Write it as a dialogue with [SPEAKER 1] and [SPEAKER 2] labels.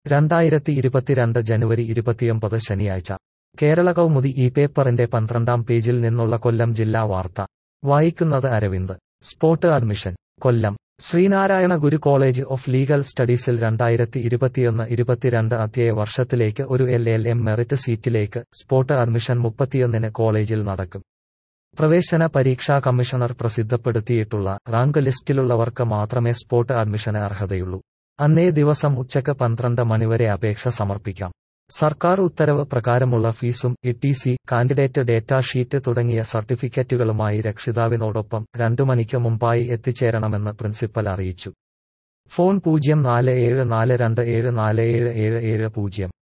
[SPEAKER 1] രണ്ടായിരത്തി ഇരുപത്തിരണ്ട് ജനുവരി ഇരുപത്തിയൊമ്പത് ശനിയാഴ്ച കേരള കൗമുദി ഈ പേപ്പറിന്റെ പന്ത്രണ്ടാം പേജിൽ നിന്നുള്ള കൊല്ലം ജില്ലാ വാർത്ത വായിക്കുന്നത് Aravind spot admission Kollam Sreenarayana Guru college of legal സ്റ്റഡീസിൽ രണ്ടായിരത്തി ഇരുപത്തിയൊന്ന് ഇരുപത്തിരണ്ട് അധ്യയ വർഷത്തിലേക്ക് ഒരു എൽ എൽ എം മെറിറ്റ് സീറ്റിലേക്ക് സ്പോട്ട് അഡ്മിഷൻ മുപ്പത്തിയൊന്നിന് കോളേജിൽ നടക്കും പ്രവേശന പരീക്ഷാ കമ്മീഷണർ പ്രസിദ്ധപ്പെടുത്തിയിട്ടുള്ള റാങ്ക് ലിസ്റ്റിലുള്ളവർക്ക് മാത്രമേ സ്പോട്ട് അഡ്മിഷന് അർഹതയുള്ളൂ അന്നേ ദിവസം ഉച്ചക്ക് പന്ത്രണ്ട് മണിവരെ അപേക്ഷ സമർപ്പിക്കാം സർക്കാർ ഉത്തരവ് പ്രകാരമുള്ള ഫീസും E T C candidate data sheet തുടങ്ങിയ സർട്ടിഫിക്കറ്റുകളുമായി രക്ഷിതാവിനോടൊപ്പം രണ്ടു മണിക്ക് മുമ്പായി എത്തിച്ചേരണമെന്ന് പ്രിൻസിപ്പൽ അറിയിച്ചു ഫോൺ പൂജ്യം നാല് ഏഴ് നാല് രണ്ട് ഏഴ് നാല് ഏഴ് ഏഴ് ഏഴ് പൂജ്യം